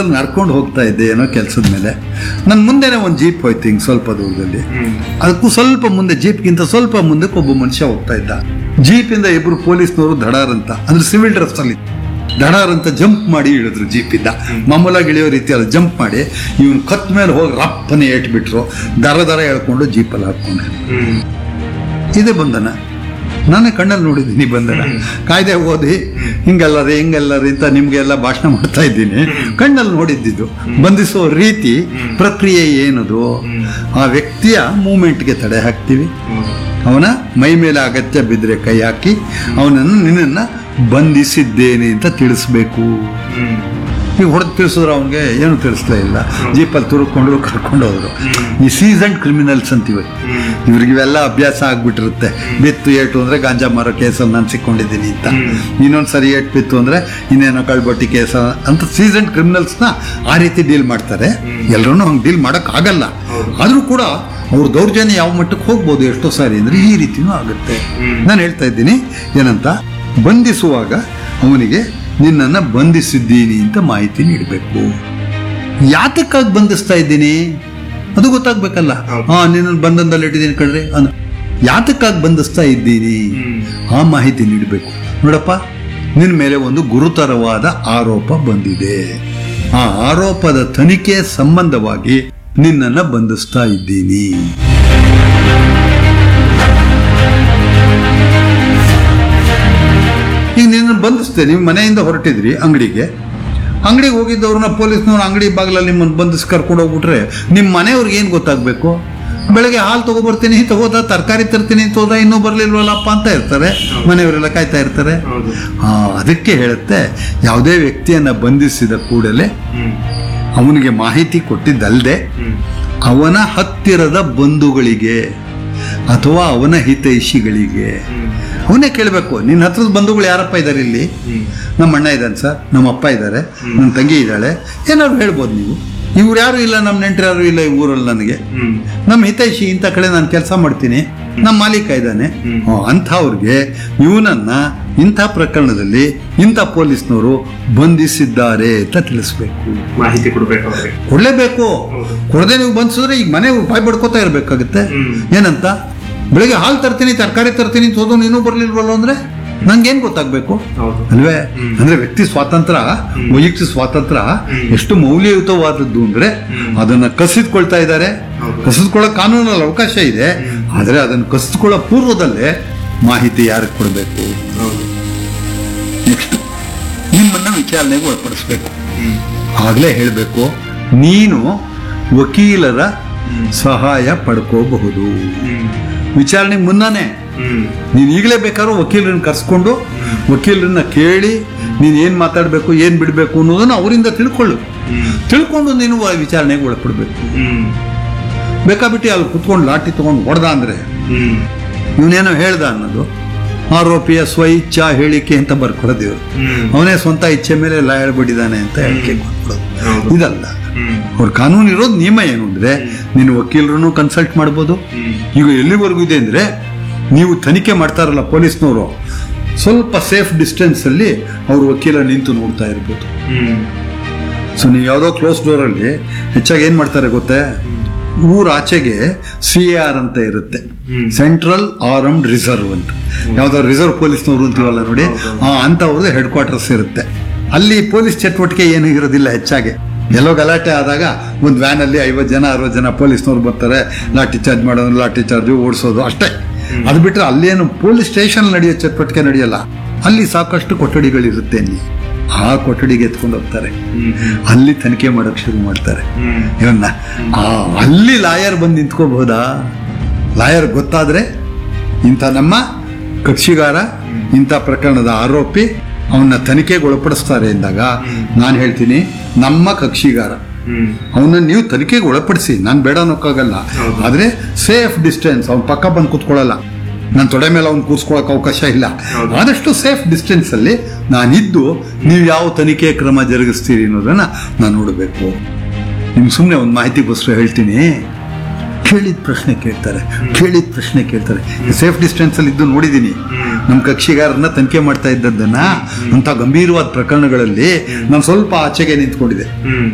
ಬಸ್ಸಲ್ಲಿ ನಡ್ಕೊಂಡು ಹೋಗ್ತಾ ಇದ್ದೆ ಏನೋ ಕೆಲಸದ ಮೇಲೆ ನನ್ನ ಮುಂದೆನೇ ಒಂದು ಜೀಪ್ ಹೋಯ್ತು ಹಿಂಗೆ ಸ್ವಲ್ಪ ದೂರದಲ್ಲಿ ಅದಕ್ಕೂ ಸ್ವಲ್ಪ ಮುಂದೆ ಜೀಪ್ಗಿಂತ ಸ್ವಲ್ಪ ಮುಂದಕ್ಕೆ ಒಬ್ಬ ಮನುಷ್ಯ ಹೋಗ್ತಾ ಇದ್ದ ಜೀಪಿಂದ ಇಬ್ರು ಪೊಲೀಸ್ನವರು ದಡಾರ್ ಅಂತ ಅಂದ್ರೆ ಸಿವಿಲ್ ಡ್ರೆಸ್ ಅಲ್ಲಿ ದಡಾರ್ ಅಂತ ಜಂಪ್ ಮಾಡಿ ಇಳಿದ್ರು ಜೀಪಿಂದ ಮಾಮೂಲಾಗಿ ಇಳಿಯೋ ರೀತಿಯಲ್ಲಿ ಜಂಪ್ ಮಾಡಿ ಇವನು ಕತ್ ಮೇಲೆ ಹೋಗಿ ರಪ್ಪನೆ ಏಟ್ಬಿಟ್ರು ದರ ದರ ಹೇಳ್ಕೊಂಡು ಜೀಪಲ್ಲಿ ಹಾಕೊಂಡೆ ಇದೇ ಬಂಧನ ನಾನೇ ಕಣ್ಣಲ್ಲಿ ನೋಡಿದ್ದೀನಿ ಬಂಧನ ಕಾಯ್ದೆ ಓದಿ ಹಿಂಗಲ್ಲರಿ ಹಿಂಗಲ್ಲರಿ ಅಂತ ನಿಮ್ಗೆಲ್ಲ ಭಾಷಣ ಮಾಡ್ತಾ ಇದ್ದೀನಿ ಕಣ್ಣಲ್ಲಿ ನೋಡಿದ್ದಿದ್ದು ಬಂಧಿಸೋ ರೀತಿ ಪ್ರಕ್ರಿಯೆ ಏನದು ಆ ವ್ಯಕ್ತಿಯ ಮೂಮೆಂಟ್ಗೆ ತಡೆ ಹಾಕ್ತೀವಿ ಅವನ ಮೈ ಮೇಲೆ ಅಗತ್ಯ ಬಿದ್ದರೆ ಕೈ ಹಾಕಿ ಅವನನ್ನು ನಿನ್ನನ್ನು ಬಂಧಿಸಿದ್ದೇನೆ ಅಂತ ತಿಳಿಸ್ಬೇಕು ಈಗ ಹೊಡೆದು ತಿಳಿಸಿದ್ರು ಅವನಿಗೆ ಏನು ತಿಳಿಸ್ಲೇ ಇಲ್ಲ ಜೀಪಲ್ಲಿ ತುರುಕೊಂಡು ಕರ್ಕೊಂಡು ಹೋದ್ರು ಈ ಸೀಸನ್ ಕ್ರಿಮಿನಲ್ಸ್ ಅಂತೀವಿ ಇವ್ರಿಗೆ ಇವೆಲ್ಲ ಅಭ್ಯಾಸ ಆಗ್ಬಿಟ್ಟಿರುತ್ತೆ ಬಿತ್ತು ಏಟು ಅಂದ್ರೆ ಗಾಂಜಾ ಮಾರೋ ಕೇಸಲ್ಲಿ ನಾನು ಸಿಕ್ಕೊಂಡಿದ್ದೀನಿ ಅಂತ ಇನ್ನೊಂದು ಸರಿ ಏಟ್ ಬಿತ್ತು ಅಂದ್ರೆ ಇನ್ನೇನೋ ಕಳ್ಬಟ್ಟಿ ಕೇಸ ಅಂತ ಸೀಸನ್ ಕ್ರಿಮಿನಲ್ಸ್ನ ಆ ರೀತಿ ಡೀಲ್ ಮಾಡ್ತಾರೆ ಎಲ್ಲರೂ ಹಂಗೆ ಡೀಲ್ ಮಾಡಕ್ ಆಗಲ್ಲ ಆದ್ರೂ ಕೂಡ ಅವ್ರ ದೌರ್ಜನ್ಯ ಯಾವ ಮಟ್ಟಕ್ಕೆ ಹೋಗ್ಬೋದು ಎಷ್ಟೋ ಸಾರಿ ಅಂದ್ರೆ ಈ ರೀತಿನೂ ಆಗುತ್ತೆ ನಾನು ಹೇಳ್ತಾ ಇದ್ದೀನಿ ಏನಂತ ಬಂಧಿಸುವಾಗ ಅವನಿಗೆ ನಿನ್ನನ್ನು ಬಂಧಿಸಿದ್ದೀನಿ ಅಂತ ಮಾಹಿತಿ ನೀಡಬೇಕು ಯಾತಕ್ಕಾಗಿ ಬಂಧಿಸ್ತಾ ಇದ್ದೀನಿ ಅದು ಗೊತ್ತಾಗ್ಬೇಕಲ್ಲ ಹಾ ನಿನ್ನನ್ನು ಬಂಧನದಲ್ಲಿ ಇಟ್ಟಿದ್ದೀನಿ ಕಣ್ರಿ ಅನ್ನ ಯಾತಕ್ಕಾಗಿ ಬಂಧಿಸ್ತಾ ಇದ್ದೀನಿ ಆ ಮಾಹಿತಿ ನೀಡಬೇಕು ನೋಡಪ್ಪ ನಿನ್ನ ಮೇಲೆ ಒಂದು ಗುರುತರವಾದ ಆರೋಪ ಬಂದಿದೆ ಆ ಆರೋಪದ ತನಿಖೆ ಸಂಬಂಧವಾಗಿ ನಿನ್ನನ್ನು ಬಂಧಿಸ್ತಾ ಇದ್ದೀನಿ ಈಗ ನಿನ್ನ ಬಂಧಿಸ್ತೆ ನೀವು ಮನೆಯಿಂದ ಹೊರಟಿದ್ರಿ ಅಂಗಡಿಗೆ ಅಂಗಡಿಗೆ ಹೋಗಿದ್ದವ್ರನ್ನ ಪೊಲೀಸ್ನವ್ರು ಅಂಗಡಿ ಬಾಗಿಲಲ್ಲಿ ನಿಮ್ಮನ್ನು ಬಂಧಿಸಿ ಕರ್ಕೊಂಡು ಹೋಗ್ಬಿಟ್ರೆ ನಿಮ್ಮ ಮನೆಯವ್ರಿಗೆ ಏನು ಗೊತ್ತಾಗಬೇಕು ಬೆಳಗ್ಗೆ ಹಾಲು ತಗೊಬರ್ತೀನಿ ತಗೋದ ತರಕಾರಿ ತರ್ತೀನಿ ಅಂತ ಹೋದ ಇನ್ನೂ ಬರಲಿಲ್ವಲ್ಲಪ್ಪ ಅಂತ ಇರ್ತಾರೆ ಮನೆಯವರೆಲ್ಲ ಕಾಯ್ತಾ ಇರ್ತಾರೆ ಆ, ಅದಕ್ಕೆ ಹೇಳುತ್ತೆ ಯಾವುದೇ ವ್ಯಕ್ತಿಯನ್ನು ಬಂಧಿಸಿದ ಕೂಡಲೇ ಅವನಿಗೆ ಮಾಹಿತಿ ಕೊಟ್ಟಿದ್ದಲ್ಲದೆ ಅವನ ಹತ್ತಿರದ ಬಂಧುಗಳಿಗೆ ಅಥವಾ ಅವನ ಹಿತೈಷಿಗಳಿಗೆ ಅವನೇ ಕೇಳಬೇಕು ನಿನ್ನ ಹತ್ರದ ಬಂಧುಗಳು ಯಾರಪ್ಪ ಇದ್ದಾರೆ ಇಲ್ಲಿ ನಮ್ಮ ಅಣ್ಣ ಇದ್ದಾನೆ ಸರ್ ನಮ್ಮ ಅಪ್ಪ ಇದ್ದಾರೆ ನನ್ನ ತಂಗಿ ಇದ್ದಾಳೆ ಏನಾದ್ರು ಹೇಳ್ಬೋದು ನೀವು ಇವ್ರು ಯಾರು ಇಲ್ಲ ನಮ್ಮ ನೆಂಟರು ಯಾರು ಇಲ್ಲ ಈ ಊರಲ್ಲಿ ನನಗೆ ನಮ್ಮ ಹಿತೈಷಿ ಇಂಥ ಕಡೆ ನಾನು ಕೆಲಸ ಮಾಡ್ತೀನಿ ನಮ್ಮ ಮಾಲೀಕ ಇದ್ದಾನೆ ಅಂಥವ್ರಿಗೆ ಇವನನ್ನ ಇಂಥ ಪ್ರಕರಣದಲ್ಲಿ ಇಂಥ ಪೊಲೀಸ್ನವರು ಬಂಧಿಸಿದ್ದಾರೆ ಅಂತ ತಿಳಿಸ್ಬೇಕು ಮಾಹಿತಿ ಕೊಡ್ಬೇಕು ಅವ್ರಿಗೆ ಕೊಡ್ಲೇಬೇಕು ಕೊಡದೆ ನೀವು ಬಂಧಿಸಿದ್ರೆ ಈಗ ಮನೆ ಬಾಯ್ ಬಡ್ಕೋತಾ ಇರ್ಬೇಕಾಗುತ್ತೆ ಏನಂತ ಬೆಳಿಗ್ಗೆ ಹಾಲು ತರ್ತೀನಿ ತರಕಾರಿ ತರ್ತೀನಿ ಅಂತ ಹೋದವ್ನು ಇನ್ನೂ ಬರ್ಲಿಲ್ವಲ್ಲ ಅಂದ್ರೆ ನಂಗೇನ್ ಗೊತ್ತಾಗ್ಬೇಕು ಹೌದು ಅಲ್ವೇ ಅಂದ್ರೆ ವ್ಯಕ್ತಿ ಸ್ವಾತಂತ್ರ್ಯ ವೈಯಕ್ತಿಕ ಸ್ವಾತಂತ್ರ್ಯ ಎಷ್ಟು ಮೌಲ್ಯಯುತವಾದದ್ದು ಅಂದ್ರೆ ಅದನ್ನ ಕಸಿದ್ಕೊಳ್ತಾ ಇದ್ದಾರೆ ಕಸಿದ್ಕೊಳ್ಳೋ ಕಾನೂನಲ್ಲಿ ಅವಕಾಶ ಇದೆ ಆದ್ರೆ ಅದನ್ನ ಕಸಿದ್ಕೊಳ್ಳೋ ಪೂರ್ವದಲ್ಲೇ ಮಾಹಿತಿ ಯಾರಿಗೆ ಕೊಡಬೇಕು ಹೌದು ನೆಕ್ಸ್ಟ್ ನಿಮ್ಮನ್ನ ವಿಚಾರಣೆಗೆ ಒಳಪಡಿಸ್ಬೇಕು ಆಗಲೇ ಹೇಳಬೇಕು ನೀನು ವಕೀಲರ ಸಹಾಯ ಪಡ್ಕೋಬಹುದು ವಿಚಾರಣೆಗೆ ಮುನ್ನನೇ ಹ್ಮ್ ನೀನು ಈಗಲೇ ಬೇಕಾದ್ರೂ ವಕೀಲರನ್ನ ಕರ್ಸ್ಕೊಂಡು ವಕೀಲರನ್ನ ಕೇಳಿ ನೀನು ಏನು ಮಾತಾಡಬೇಕು ಏನು ಬಿಡಬೇಕು ಅನ್ನೋದನ್ನ ಅವರಿಂದ ತಿಳ್ಕೊಳ್ಳು ತಿಳ್ಕೊಂಡು ನೀನು ಆ ವಿಚಾರಣೆಗೆ ಒಳಪಡಬೇಕು ಹ್ಮ್ ಬೇಕಾಬಿಟ್ಟು ಅಲ್ಲಿ ಕುತ್ಕೊಂಡು ಲಾಠಿ ತೊಗೊಂಡು ಹೊಡೆದ ಅಂದರೆ ಹ್ಮ್ ಇವನೇನೋ ಹೇಳ್ದ ಅನ್ನೋದು ಆರೋಪಿಯ ಸ್ವ ಇಚ್ಛಾ ಹೇಳಿಕೆ ಅಂತ ಬರ್ಕೊಡೋದು ಇವರು ಹ್ಮ್ ಅವನೇ ಸ್ವಂತ ಇಚ್ಛೆ ಮೇಲೆ ಎಲ್ಲ ಹೇಳ್ಬಿಟ್ಟಿದ್ದಾನೆ ಅಂತ ಹೇಳಿಕೆ ಕೊಟ್ಬಿಡೋದು ಹೌದು. ಇದಲ್ಲ ಹ್ಮ್ ಅವ್ರ ಕಾನೂನು ಇರೋದು ನಿಯಮ ಏನು ಅಂದ್ರೆ ನೀನು ವಕೀಲರನ್ನು ಕನ್ಸಲ್ಟ್ ಮಾಡ್ಬೋದು ಹ್ಮ್ ಈಗ ಎಲ್ಲಿವರೆಗೂ ಇದೆ ಅಂದ್ರೆ ನೀವು ತನಿಖೆ ಮಾಡ್ತಾರಲ್ಲ ಪೊಲೀಸ್ನವರು ಸ್ವಲ್ಪ ಸೇಫ್ ಡಿಸ್ಟೆನ್ಸ್ ಅಲ್ಲಿ ಅವ್ರ ವಕೀಲ ನಿಂತು ನೋಡ್ತಾ ಇರ್ಬೋದು ಹ್ಮ್ ಸೊ ನೀವು ಯಾವುದೋ ಕ್ಲೋಸ್ ಡೋರಲ್ಲಿ ಹೆಚ್ಚಾಗಿ ಏನು ಮಾಡ್ತಾರೆ ಗೊತ್ತೇ ಊರ ಆಚೆಗೆ ಸಿ ಆರ್ ಅಂತ ಇರುತ್ತೆ ಹ್ಮ್. ಸೆಂಟ್ರಲ್ ಆರ್ಮ್ಡ್ ರಿಸರ್ವ್ ಅಂತ ಯಾವ್ದೋ ರಿಸರ್ವ್ ಪೊಲೀಸ್ನವರು ಅಂತೀವಲ್ಲ ನೋಡಿ ಆ ಅಂಥವ್ರದ್ದು ಹೆಡ್ ಕ್ವಾರ್ಟರ್ಸ್ ಇರುತ್ತೆ ಅಲ್ಲಿ ಪೊಲೀಸ್ ಚಟುವಟಿಕೆ ಏನು ಇರೋದಿಲ್ಲ ಹೆಚ್ಚಾಗಿ ಎಲ್ಲೋ ಗಲಾಟೆ ಆದಾಗ ಒಂದು ವ್ಯಾನಲ್ಲಿ ಐವತ್ತು ಜನ ಅರವತ್ತು ಜನ ಪೊಲೀಸ್ನವ್ರು ಬರ್ತಾರೆ ಲಾಠಿ ಚಾರ್ಜ್ ಮಾಡೋದು ಲಾಠಿ ಚಾರ್ಜು ಓಡಿಸೋದು ಅಷ್ಟೇ ಅದು ಬಿಟ್ಟರೆ ಅಲ್ಲೇನು ಪೊಲೀಸ್ ಸ್ಟೇಷನ್ ನಡೆಯೋ ಚಟುವಟಿಕೆ ನಡೆಯಲ್ಲ ಅಲ್ಲಿ ಸಾಕಷ್ಟು ಕೊಠಡಿಗಳಿರುತ್ತೆ ಅಲ್ಲಿ ಆ ಕೊಠಡಿಗೆ ಎತ್ಕೊಂಡು ಹೋಗ್ತಾರೆ ಹ್ಮ್ ಅಲ್ಲಿ ತನಿಖೆ ಮಾಡೋಕೆ ಶುರು ಮಾಡ್ತಾರೆ ಹ್ಮ್ ಇವನ್ನ ಆ ಅಲ್ಲಿ ಲಾಯರ್ ಬಂದು ನಿಂತ್ಕೋಬಹುದಾ ಲಾಯರ್ ಗೊತ್ತಾದ್ರೆ ಇಂಥ ನಮ್ಮ ಕಕ್ಷಿಗಾರ ಇಂಥ ಪ್ರಕರಣದ ಆರೋಪಿ ಅವನ್ನ ತನಿಖೆಗೆ ಒಳಪಡಿಸ್ತಾರೆ ಎಂದಾಗ ನಾನು ಹೇಳ್ತೀನಿ ನಮ್ಮ ಕಕ್ಷಿಗಾರ ಹ್ಮ್ ಅವನ್ನ ನೀವು ತನಿಖೆಗೆ ಒಳಪಡಿಸಿ ನಾನು ಬೇಡ ಅನ್ನೋಕ್ಕಾಗಲ್ಲ ಆದ್ರೆ ಸೇಫ್ ಡಿಸ್ಟೆನ್ಸ್ ಅವ್ನ ಪಕ್ಕ ಬಂದು ಕೂತ್ಕೊಳ್ಳಲ್ಲ ನನ್ನ ತೊಡೆ ಮೇಲೆ ಅವ್ನು ಕೂರ್ಸ್ಕೊಳಕ್ ಅವಕಾಶ ಇಲ್ಲ ಆದಷ್ಟು ಸೇಫ್ ಡಿಸ್ಟೆನ್ಸ್ ಅಲ್ಲಿ ನಾನಿದ್ದು ನೀವು ಯಾವ ತನಿಖೆ ಕ್ರಮ ಜರುಗಿಸ್ತೀರಿ ಅನ್ನೋದನ್ನ ನಾನು ನೋಡಬೇಕು ನಿಮ್ಗೆ ಸುಮ್ಮನೆ ಒಂದು ಮಾಹಿತಿಗೋಸ್ಕರ ಹೇಳ್ತೀನಿ ಕೇಳಿದ ಪ್ರಶ್ನೆ ಕೇಳ್ತಾರೆ ಕೇಳಿದ ಪ್ರಶ್ನೆ ಕೇಳ್ತಾರೆ ಸೇಫ್ ಡಿಸ್ಟೆನ್ಸ್ ಅಲ್ಲಿ ಇದ್ದು ನೋಡಿದ್ದೀನಿ ನಮ್ಮ ಕಕ್ಷಿಗಾರನ್ನ ತನಿಖೆ ಮಾಡ್ತಾ ಇದ್ದದ್ದನ್ನ ಅಂತ ಗಂಭೀರವಾದ ಪ್ರಕರಣಗಳಲ್ಲಿ ನಾನು ಸ್ವಲ್ಪ ಆಚೆಗೆ ನಿಂತ್ಕೊಂಡಿದ್ದೆ ಹ್ಮ್